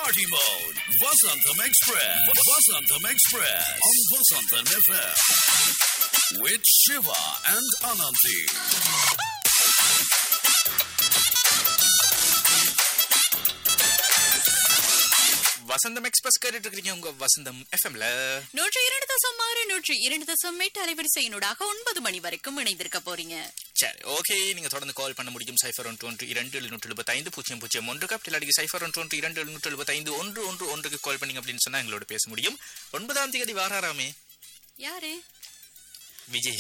Party mode. Vasantham Express. Vasantham Express on Vasantham FM. With Shiva and Ananthi. Vasantham Express கேட்டுட்டு இருக்கீங்க உங்க வசந்தம் எஃப்எம்ல நூற்றி இரண்டு தசம் ஆறு நூற்றி இரண்டு தசம் எட்டு அலைவரிசையினூடாக ஒன்பது மணி வரைக்கும் இணைந்திருக்க போறீங்க சரி ஓகே நீங்க தொடர்ந்து கால் பண்ண முடியும் சைஃபர் ஒன்று ஒன்று இரண்டு எழுநூற்று எழுபத்தைந்து பூஜ்ஜியம் பூஜ்ஜியம் ஒன்று கப் இல்லாட்டி சைஃபர் ஒன்று ஒன்று இரண்டு எழுநூற்று எழுபத்தைந்து ஒன்று ஒன்று ஒன்றுக்கு கால் பண்ணீங்க அப்படின்னு சொன்னா எங்களோட பேச முடியும் ஒன்பதாம் தேதி வாராராமே யாரு விஜய்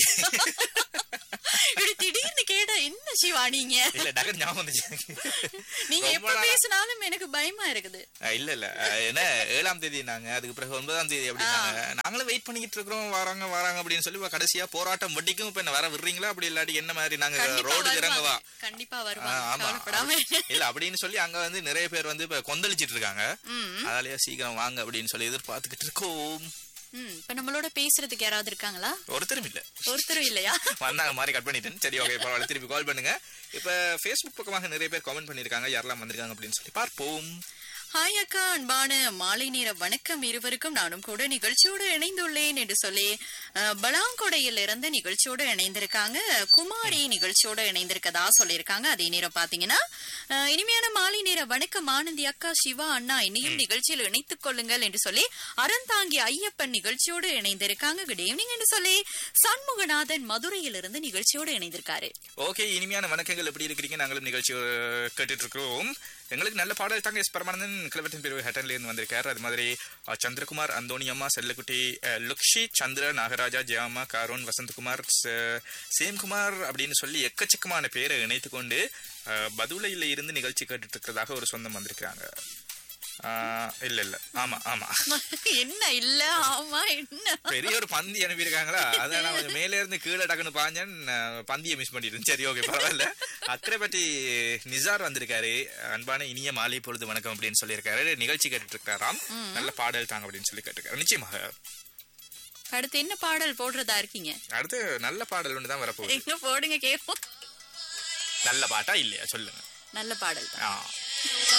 இப்படி திடீர்னு கேட்டா என்ன சிவா நீங்க இல்ல டகர் ஞாபகம் வந்துச்சு நீங்க ரொம்ப எப்ப நாளா- பேசினாலும் எனக்கு பயமா இருக்குது அஹ் இல்ல இல்ல அஹ் என்ன ஏழாம் தேதி நாங்க அதுக்கு பிறகு ஒன்பதாம் தேதி அப்படின்னாங்க நாங்களும் வெயிட் பண்ணிக்கிட்டு இருக்கிறோம் வராங்க வராங்க அப்படின்னு சொல்லி இப்ப கடைசியா போராட்டம் வட்டிக்கும் இப்ப என்ன வர விடுறீங்களா அப்படி இல்லாட்டி என்ன மாதிரி நாங்க கண்டிப்பா ரோடு இறங்கவா வருவாங்க கண்டிப்பா ஆ, வருவாங்க ஆமா கவலைப்படாம இல்ல அப்படின்னு சொல்லி அங்க வந்து நிறைய பேர் வந்து இப்ப கொந்தளிச்சிட்டு இருக்காங்க ம் அதாலயே சீக்கிரம் வாங்க அப்படின்னு சொல்லி எதிர்பார்த்துக்கிட்டு இருக்கோம் ம் இப்ப நம்மளோட பேசுறதுக்கு யாராவது இருக்காங்களா ஒருத்தரும் இல்ல ஒருத்தரும் இல்லையா வந்தாங்க மாதிரி கட் பண்ணிட்டேன் சரி ஓகே பரவாயில்ல திருப்பி கால் பண்ணுங்க இப்ப ஃபேஸ்புக் பக்கமாக நிறைய பேர் கமெண்ட் பண்ணிருக்காங்க யாரெல்லாம் வந்திருக்காங்க அப்படின்னு சொல்லி பார்ப்போம் ஹாய் அக்கா அன்பான மாலை நேர வணக்கம் இருவருக்கும் நானும் கூட நிகழ்ச்சியோடு இணைந்துள்ளேன் என்று சொல்லி அஹ், பலாங்கொடையில் இருந்து நிகழ்ச்சியோடு இணைந்திருக்காங்க குமாரி நிகழ்ச்சியோடு இணைந்திருக்கதா சொல்லியிருக்காங்க அதே நேரம் பாத்தீங்கன்னா அஹ், இனிமையான மாலை நேர வணக்கம் ஆனந்தி அக்கா சிவா அண்ணா என்னையும் நிகழ்ச்சியில் இணைத்துக் கொள்ளுங்கள் என்று சொல்லி அறந்தாங்கி ஐயப்பன் நிகழ்ச்சியோடு இணைந்திருக்காங்க குட் ஈவினிங் என்று சொல்லி சண்முகநாதன் மதுரையிலிருந்து நிகழ்ச்சியோடு இணைந்திருக்காரு ஓகே இனிமையான வணக்கங்கள் எப்படி இருக்கிறீங்க நாங்களும் நிகழ்ச்சி அஹ், கேட்டுட்டு இருக்கிறோம் எங்களுக்கு நல்ல பாடல் தாங்க எஸ் பரமானந்தன் கிளவத்தின் பிரிவு ஹட்டன்ல இருந்து வந்திருக்காரு அது மாதிரி அஹ், சந்திரகுமார் அந்தோணி அம்மா செல்லக்குட்டி அஹ், லுக்ஷி சந்திர நாகராஜா ஜெயாமா காரோன் வசந்தகுமார் ச- சேம்குமார் அப்படின்னு சொல்லி எக்கச்சக்கமான பேரை இணைத்து கொண்டு அஹ், பதுளையில இருந்து நிகழ்ச்சி கேட்டுட்டு இருக்கிறதாக ஒரு சொந்தம் வந்திருக்காங்க அஹ், இல்ல இல்ல ஆமா ஆமா என்ன இல்ல ஆமா என்ன பெரிய ஒரு பந்தி அனுப்பியிருக்காங்களா அதான் நான் கொஞ்சம் மேலே இருந்து கீழே டக்குன்னு பாஞ்சேன் நான் பந்தியை மிஸ் பண்ணிட்டேன் சரி ஓகே பரவாயில்ல அக்கறை பற்றி நிசார் வந்திருக்காரு அன்பான இனிய மாலை பொழுது வணக்கம் அப்படின்னு சொல்லியிருக்காரு நிகழ்ச்சி கேட்டுட்டு இருக்காராம் நல்ல பாடல் தாங்க அப்படின்னு சொல்லி கேட்டிருக்காரு நிச்சயமாக அடுத்து என்ன பாடல் போடுறதா இருக்கீங்க அடுத்து நல்ல பாடல் ஒன்று தான் வரப்போகுது எங்க போடுங்க கேப்போம் நல்ல பாட்டா இல்லையா சொல்லுங்க நல்ல பாடல் தான் ஆ